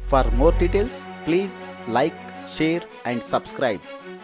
For more details, please like, share, and subscribe.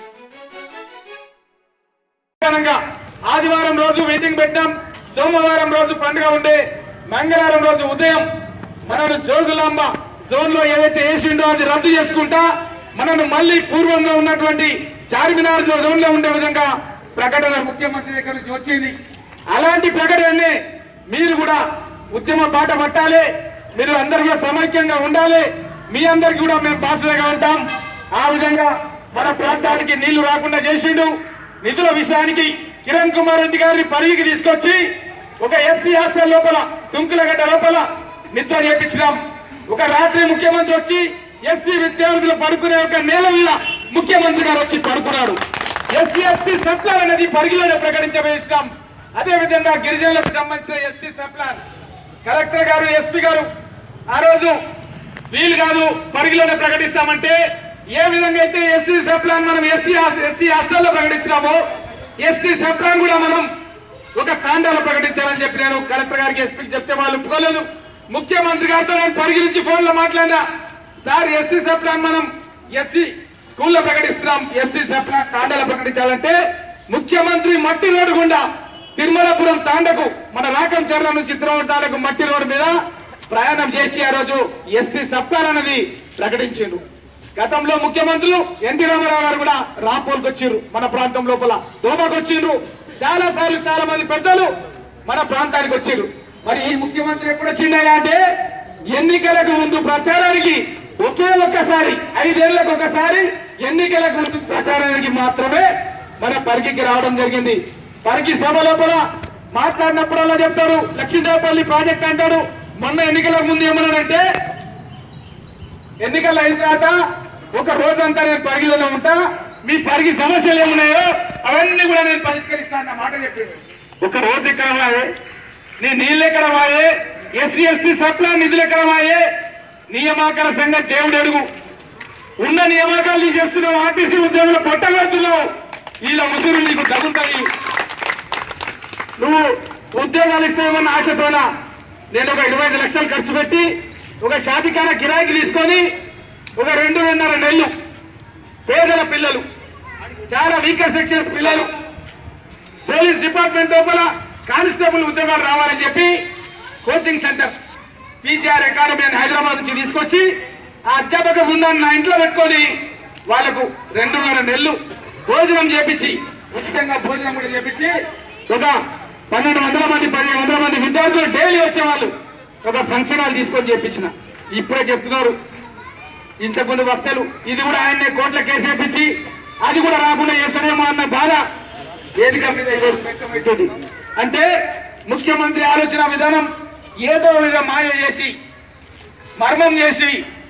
ఘనంగా ఆదివారం రోజు మీటింగ్ పెట్టాం సోమవారం రోజు పండుగ ఉండే మంగళవారం రోజు ఉదయం మనను జోగులాంబ జోన్ లో ఏదైతే వేసిండో అది రద్దు చేసుకుంటా మనను మళ్ళీ పూర్వంగా ఉన్నటువంటి చార్మినార్ జోన్ లో ఉండే విధంగా ప్రకటన ముఖ్యమంత్రి దగ్గర నుంచి వచ్చింది అలాంటి ప్రకటననే మీరు కూడా ఉద్యమ బాట పట్టాలి మీరు అందరు కూడా సమైక్యంగా ఉండాలి మీ అందరికి కూడా మేము బాసులుగా ఉంటాం ఆ విధంగా మన ప్రాంతానికి నీళ్లు రాకుండా చేసిండు నిధుల విషయానికి కిరణ్ కుమార్ రెడ్డి గారిని పరిగికి తీసుకొచ్చి ఒక ఎస్సీ హాస్టల్ లోపల తుంకులగడ్డ లోపల నిద్ర చేపించినాం ఒక రాత్రి ముఖ్యమంత్రి వచ్చి ఎస్సీ విద్యార్థులు పడుకునే ఒక నేల మీద ముఖ్యమంత్రి గారు వచ్చి పడుకున్నాడు ఎస్సీ ఎస్టీ సప్లాన్ అనేది పరిగిలోనే ప్రకటించవేసినాం అదే విధంగా గిరిజనులకు సంబంధించిన ఎస్టీ సప్లాన్ కలెక్టర్ గారు ఎస్పీ గారు ఆ రోజు వీలు కాదు పరిగిలోనే ప్రకటిస్తామంటే ఏ విధంగా అయితే ఎస్సీ సప్లాన్ మనం ఎస్సీ ఎస్సీ హాస్టల్లో ప్రకటించినామో ఎస్టీ సప్లాన్ కూడా మనం ఒక తాండాలో ప్రకటించాలని చెప్పి నేను కలెక్టర్ గారికి ఎస్పీకి చెప్తే వాళ్ళు ఒప్పుకోలేదు ముఖ్యమంత్రి గారితో నేను పరిగి నుంచి ఫోన్ లో మాట్లాడినా సార్ ఎస్సీ సప్లాన్ మనం ఎస్సీ స్కూల్లో ప్రకటిస్తున్నాం ఎస్టీ సప్లాన్ తాండాలో ప్రకటించాలంటే ముఖ్యమంత్రి మట్టి రోడ్డు గుండా తిరుమలపురం తాండకు మన రాకం చర్ల నుంచి తిరుమల మట్టి రోడ్డు మీద ప్రయాణం చేసి ఆ రోజు ఎస్టీ సప్లాన్ అనేది ప్రకటించిండు గతంలో ముఖ్యమంత్రులు ఎన్టీ రామారావు గారు కూడా రాపోల్కి వచ్చిండ్రు మన ప్రాంతం లోపల దోమకు వచ్చిండ్రు చాలా సార్లు చాలా మంది పెద్దలు మన ప్రాంతానికి వచ్చిండ్రు మరి ఈ ముఖ్యమంత్రి ఎప్పుడు వచ్చిండయా అంటే ఎన్నికలకు ముందు ప్రచారానికి ఒకే ఒక్కసారి ఐదేళ్లకు ఒకసారి ఎన్నికలకు ముందు ప్రచారానికి మాత్రమే మన పరిగికి రావడం జరిగింది పరిగి సభ లోపల మాట్లాడినప్పుడల్లా చెప్తాడు లక్ష్మీదేవపల్లి ప్రాజెక్ట్ అంటాడు మొన్న ఎన్నికలకు ముందు ఏమన్నాడంటే ఎన్నికలు అయిన తర్వాత ఒక రోజంతా నేను పరిగిలోనే ఉంటా మీ పరిగి సమస్యలు ఏమున్నాయో అవన్నీ కూడా నేను పరిష్కరిస్తా అన్న మాట చెప్పిండు ఒక రోజు ఎక్కడ వాయే నీ నీళ్ళు ఎక్కడ వాయే ఎస్సీ ఎస్టీ సప్లా నిధులు ఎక్కడ వాయే నియామకాల సంగతి దేవుడు అడుగు ఉన్న నియామకాలు తీసేస్తున్నావు ఆర్టీసీ ఉద్యోగులు పొట్టగడుతున్నావు వీళ్ళ ముసురు నీకు తగులుతాయి నువ్వు ఉద్యోగాలు ఇస్తామన్న ఆశతోన నేను ఒక ఇరవై ఐదు లక్షలు ఖర్చు పెట్టి ఒక షాదికాన కిరాయికి తీసుకొని ఒక రెండు రెండున్నర నెలలు పేదల పిల్లలు చాలా వీకర్ సెక్షన్స్ పిల్లలు పోలీస్ డిపార్ట్మెంట్ లోపల కానిస్టేబుల్ ఉద్యోగాలు రావాలని చెప్పి కోచింగ్ సెంటర్ పీజీఆర్ అకాడమీ అని హైదరాబాద్ నుంచి తీసుకొచ్చి ఆ అధ్యాపక బృందాన్ని నా ఇంట్లో పెట్టుకొని వాళ్లకు రెండున్నర నెలలు భోజనం చేపించి ఉచితంగా భోజనం కూడా చేపించి ఒక పన్నెండు వందల మంది పదిహేను వందల మంది విద్యార్థులు డైలీ వచ్చేవాళ్ళు ఒక ఫంక్షన్ హాల్ తీసుకొని చేపించిన ఇప్పుడే చెప్తున్నారు ఇంతకుముందు వక్తలు ఇది కూడా ఆయన్నే కోట్ల కేసు వేపించి అది కూడా రాకుండా చేస్తారేమో అన్న బాధ వేదిక మీద ఈరోజు వ్యక్తమవుతుంది అంటే ముఖ్యమంత్రి ఆలోచన విధానం ఏదో విధ మాయ చేసి మర్మం చేసి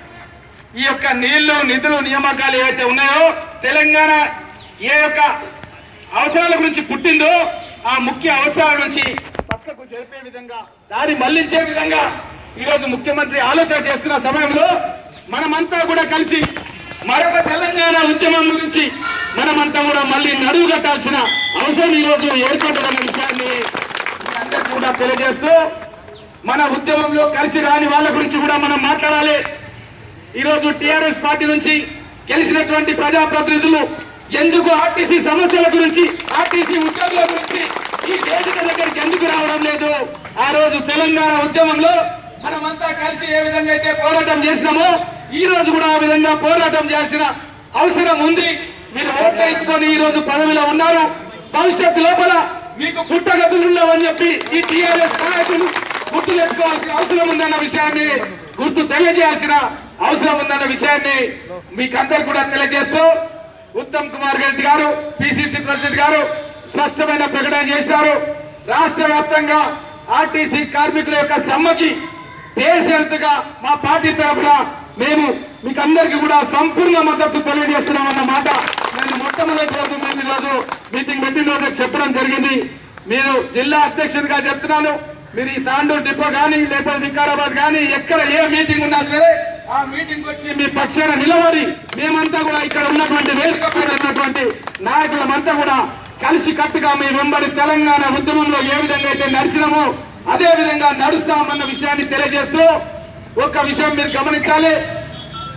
ఈ యొక్క నీళ్లు నిధులు నియామకాలు ఏవైతే ఉన్నాయో తెలంగాణ ఏ యొక్క అవసరాల గురించి పుట్టిందో ఆ ముఖ్య అవసరాల నుంచి పక్కకు జరిపే విధంగా దారి మళ్లించే విధంగా ఈరోజు ముఖ్యమంత్రి ఆలోచన చేస్తున్న సమయంలో మనమంతా కూడా కలిసి మరొక తెలంగాణ ఉద్యమం గురించి మనమంతా కూడా మళ్ళీ నడువు కట్టాల్సిన అవసరం ఈ రోజు ఏర్పడుతున్న విషయాన్ని అందరికీ కూడా తెలియజేస్తూ మన ఉద్యమంలో కలిసి రాని వాళ్ళ గురించి కూడా మనం మాట్లాడాలి ఈ రోజు టిఆర్ఎస్ పార్టీ నుంచి గెలిచినటువంటి ప్రజాప్రతినిధులు ఎందుకు ఆర్టీసీ సమస్యల గురించి ఆర్టీసీ ఉద్యోగుల గురించి ఈ వేదిక దగ్గరికి ఎందుకు రావడం లేదు ఆ రోజు తెలంగాణ ఉద్యమంలో మనమంతా కలిసి ఏ విధంగా అయితే పోరాటం చేసినామో ఈ రోజు కూడా ఆ విధంగా పోరాటం చేయాల్సిన అవసరం ఉంది మీరు ఓట్లు ఇచ్చుకొని ఈ రోజు పదవిలో ఉన్నారు భవిష్యత్తు లోపల మీకు పుట్టగతులు ఉండవని చెప్పి ఈ టీఆర్ఎస్ నాయకులు గుర్తు తెచ్చుకోవాల్సిన అవసరం ఉందన్న విషయాన్ని గుర్తు తెలియజేయాల్సిన అవసరం ఉందన్న విషయాన్ని మీకందరు కూడా తెలియజేస్తూ ఉత్తమ్ కుమార్ రెడ్డి గారు పిసిసి ప్రెసిడెంట్ గారు స్పష్టమైన ప్రకటన చేసినారు రాష్ట్ర వ్యాప్తంగా ఆర్టీసీ కార్మికుల యొక్క సమ్మకి బేషరతుగా మా పార్టీ తరఫున మేము మీకు అందరికీ కూడా సంపూర్ణ మద్దతు తెలియజేస్తున్నామన్న మాట నేను మొట్టమొదటి రోజు మేము ఈరోజు మీటింగ్ పెట్టిన రోజు చెప్పడం జరిగింది మీరు జిల్లా అధ్యక్షుడిగా చెప్తున్నాను మీరు ఈ తాండూరు డిపో కానీ లేకపోతే వికారాబాద్ కానీ ఎక్కడ ఏ మీటింగ్ ఉన్నా సరే ఆ మీటింగ్ వచ్చి మీ పక్షాన నిలబడి మేమంతా కూడా ఇక్కడ ఉన్నటువంటి వేదిక పైన ఉన్నటువంటి నాయకులమంతా కూడా కలిసి కట్టుగా మీ వెంబడి తెలంగాణ ఉద్యమంలో ఏ విధంగా అయితే నడిచినామో అదే విధంగా నడుస్తామన్న విషయాన్ని తెలియజేస్తూ ఒక్క విషయం మీరు గమనించాలి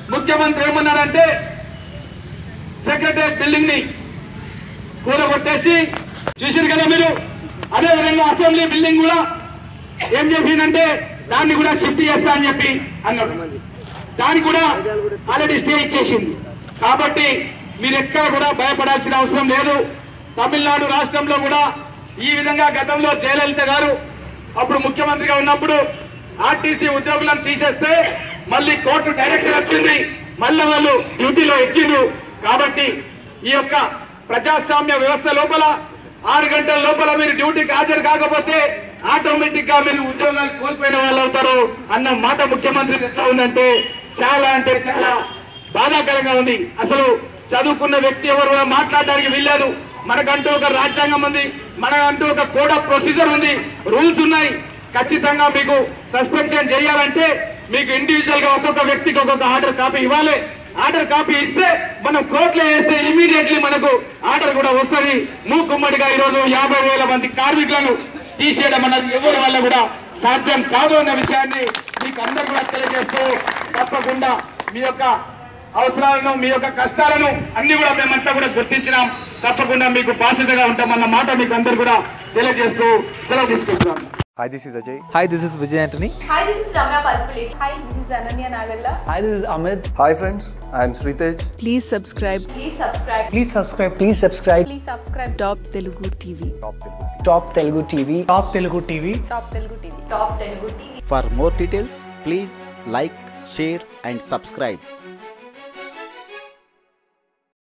ముఖ్యమంత్రి ఏమన్నాడంటే సెక్రటరియట్ బిల్డింగ్ ని కూలగొట్టేసి చూసారు కదా మీరు అదే విధంగా అసెంబ్లీ బిల్డింగ్ కూడా ఏం చెప్పిందంటే దాన్ని కూడా షిఫ్ట్ చేస్తా అని చెప్పి అన్నాడు దానికి కూడా ఆల్రెడీ స్టే ఇచ్చేసింది కాబట్టి మీరు ఎక్కడ కూడా భయపడాల్సిన అవసరం లేదు తమిళనాడు రాష్ట్రంలో కూడా ఈ విధంగా గతంలో జయలలిత గారు అప్పుడు ముఖ్యమంత్రిగా ఉన్నప్పుడు ఆర్టీసీ ఉద్యోగులను తీసేస్తే మళ్ళీ కోర్టు డైరెక్షన్ వచ్చింది మళ్ళీ వాళ్ళు డ్యూటీలో ఎక్కిండ్రు కాబట్టి ఈ యొక్క ప్రజాస్వామ్య వ్యవస్థ లోపల ఆరు గంటల లోపల మీరు డ్యూటీకి హాజరు కాకపోతే ఆటోమేటిక్ గా మీరు ఉద్యోగాలు కోల్పోయిన వాళ్ళు అవుతారు అన్న మాట ముఖ్యమంత్రికి ఎట్లా ఉందంటే చాలా అంటే చాలా బాధాకరంగా ఉంది అసలు చదువుకున్న వ్యక్తి ఎవరు కూడా మాట్లాడడానికి వీల్లేదు మనకంటూ ఒక రాజ్యాంగం ఉంది మనకంటూ ఒక కోడ్ ఆఫ్ ప్రొసీజర్ ఉంది రూల్స్ ఉన్నాయి ఖచ్చితంగా మీకు సస్పెన్షన్ చేయాలంటే మీకు ఇండివిజువల్ గా ఒక్కొక్క వ్యక్తికి ఒక్కొక్క ఆర్డర్ కాపీ ఇవ్వాలి ఆర్డర్ కాపీ ఇస్తే మనం కోర్టులో వేస్తే ఇమీడియట్లీ మనకు ఆర్డర్ కూడా వస్తుంది మూకుమ్మడిగా ఈరోజు యాభై వేల మంది కార్మికులను తీసేయడం అన్నది ఎవరి వల్ల కూడా సాధ్యం కాదు అన్న విషయాన్ని మీకు అందరూ కూడా తెలియజేస్తూ తప్పకుండా మీ యొక్క అవసరాలను మీ యొక్క కష్టాలను అన్ని కూడా మేమంతా కూడా గుర్తించినాం తప్పకుండా మీకు బాధ్యతగా ఉంటామన్న మాట మీకు అందరు కూడా తెలియజేస్తూ సెలవు తీసుకుంటున్నాం Hi, this is Ajay. Hi, this is Vijay Antony. Hi, this is Ramya Palpulate. Hi, this is Ananya Nagalla. Hi, this is Amit. Hi, friends. I am Sritej. Please subscribe Please subscribe. Please subscribe. Please subscribe. Please subscribe. Top Telugu TV. Top Telugu TV. Top Telugu TV. Top Telugu TV. Top Telugu TV. For more details, please like, share, and subscribe.